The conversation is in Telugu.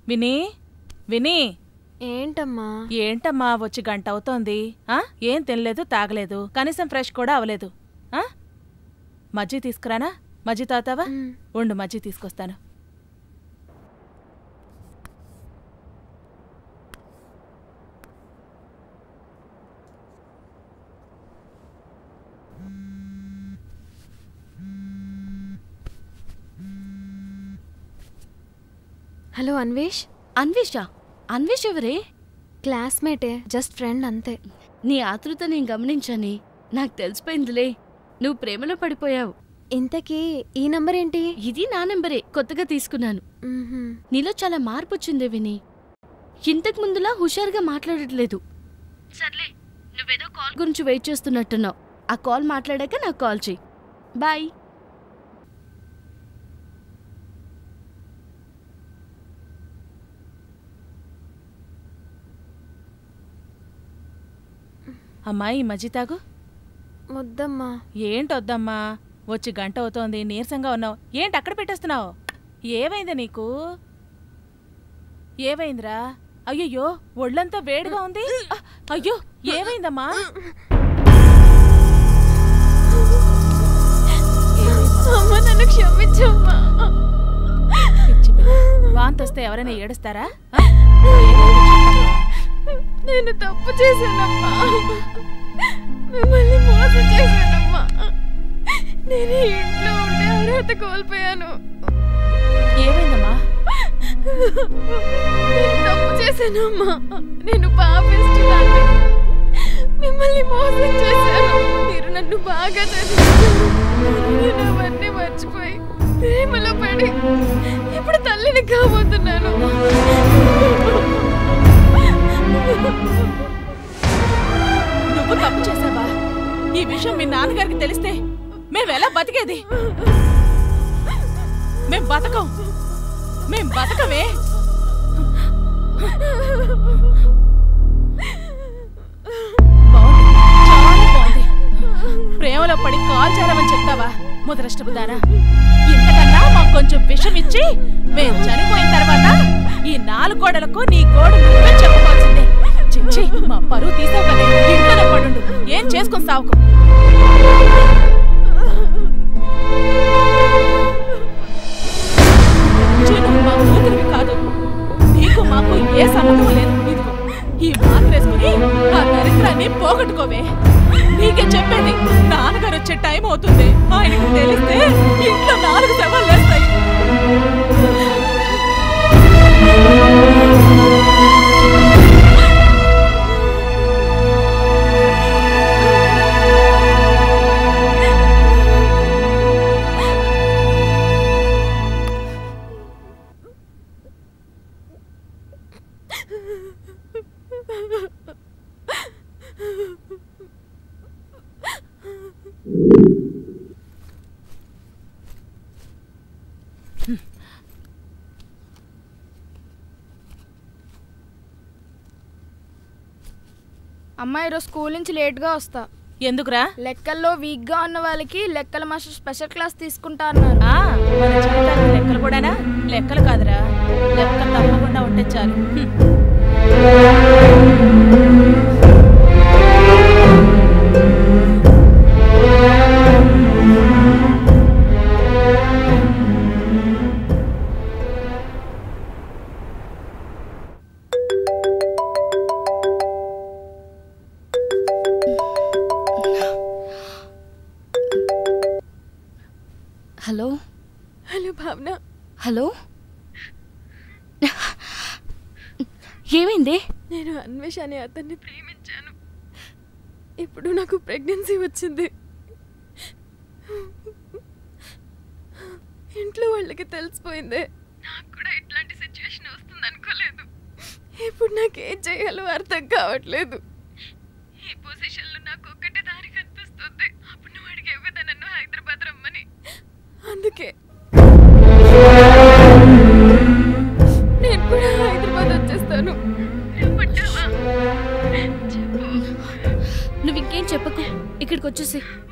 విని విని ఏంటమ్మా ఏంటమ్మా వచ్చి గంట అవుతోంది ఆ ఏం తినలేదు తాగలేదు కనీసం ఫ్రెష్ కూడా అవలేదు ఆ మజ్జి తీసుకురానా మజ్జి తాతావా మ్. ఉండు మజ్జి తీసుకొస్తాను హలో అన్వేష్ అన్వేష అన్వేష్ ఎవరే క్లాస్మేటే జస్ట్ ఫ్రెండ్ అంతే నీ ఆతృత నేను గమనించాని నాకు తెలిసిపోయిందిలే నువ్వు ప్రేమలో పడిపోయావు ఇంతకీ ఈ నంబర్ ఏంటి ఇది నా నెంబరే కొత్తగా తీసుకున్నాను మ్మ్హ్మ్. నీలో చాలా మార్పు వచ్చిందే విని ఇంతకు ముందులా హుషారుగా మాట్లాడట్లేదు సర్లే నువ్వేదో కాల్ గురించి వెయిట్ చేస్తున్నట్టున్నావు ఆ కాల్ మాట్లాడాక నాకు కాల్ చెయ్యి బాయ్ అమ్మా ఈ మజ్జి తాగు వద్దమ్మా ఏంటొద్దమ్మా వచ్చి గంట అవుతోంది నీరసంగా ఉన్నావు ఏంటి అక్కడ పెట్టేస్తున్నావు ఏమైంది నీకు ఏమైందిరా అయ్యయ్యో ఒళ్ళంతా వేడిగా ఉంది అ, అయ్యో ఏమైందమ్మా అమ్మ నన్ను క్షమించమ్మా పిచ్చి పిల్ల. వాంతొస్తే ఎవరైనా ఏడుస్తారా ఆ? ఏమైంది చెప్పమ్మా. నేను తప్పు చేశానమ్మా మిమ్మల్ని మోసం చేశానమ్మా నేను ఈ ఇంట్లో ఉండే అర్హత కోల్పోయాను ఏమైందమ్మా నేను తప్పు చేశానమ్మా నేను పాపిస్తున్నాను మిమ్మల్ని మోసం చేశాను మీరు నన్ను బాగా చదివించారు నేను అవన్నీ మర్చిపోయి ప్రేమలో పడి ఇప్పుడు తల్లిని కాబోతున్నాను నువ్వు తప్పు చేసావా ఈ విషయం మీ నాన్నగారికి తెలిస్తే మేమెలా బతికేది మేం బతకం మేం బతకమే బాగుంది. చాలా బాగుంది. ప్రేమలో పడి కాల్ చేరమని చెప్తావా ముదరష్టపుదానా ఇంతకన్నా మాకు కొంచెం విషం ఇచ్చి మేం చనిపోయిన తర్వాత ఈ నాలుగు గోడలకు నీ గోడు నువ్వే చెప్పుకోవాల్సిందే చిచ్చి మా పరువు తీసావు కదే ఇంట్లోనే పడుండు ఏం చేసుకుని సావుకు నుంచి నువ్వు మా కూతురివి కాదు నీకు మాకు ఏ సంబంధం లేదు ఇదిగో ఈ మాత్రేసుకుని ఆ దరిద్రాన్ని పోగొట్టుకోవే నీకే చెప్పేది నాన్నగారు వచ్చే టైం అవుతుంది ఆయనకు తెలిస్తే ఇంట్లో నాలుగు శవాలు లేస్తాయి అమ్మాయి ఈరోజు స్కూల్ నుంచి లేట్గా వస్తా ఎందుకురా లెక్కల్లో వీక్గా ఉన్న వాళ్ళకి లెక్కల మాస్టర్ స్పెషల్ క్లాస్ తీసుకుంటా అన్నారు ఆ, మన జీవితాలు లెక్కలు కూడానా లెక్కలు కాదురా లెక్కలు తప్పకుండా ఉంటే చాలు హ్మ్. హలో హలో భావన హలో ఏమైంది నేను అన్వేష్ అనే అతన్ని ప్రేమించాను ఇప్పుడు నాకు ప్రెగ్నెన్సీ వచ్చింది ఇంట్లో వాళ్ళకి తెలిసిపోయింది నాకు కూడా ఇట్లాంటి సిచ్యువేషన్ వస్తుంది అనుకోలేదు ఇప్పుడు నాకు ఏం చేయాలో అర్థం కావట్లేదు ఈ పొజిషన్లో నాకు ఒక్కటే దారి కనిపిస్తుంది అప్పుడు నువ్వు అడిగేవు కదా నన్ను హైదరాబాద్ రమ్మని అందుకే నేను కూడా హైదరాబాద్ వచ్చేస్తాను రమ్మంటావా? చెప్పు నువ్వు ఇంకేం చెప్పకు ఇక్కడికి వచ్చేసి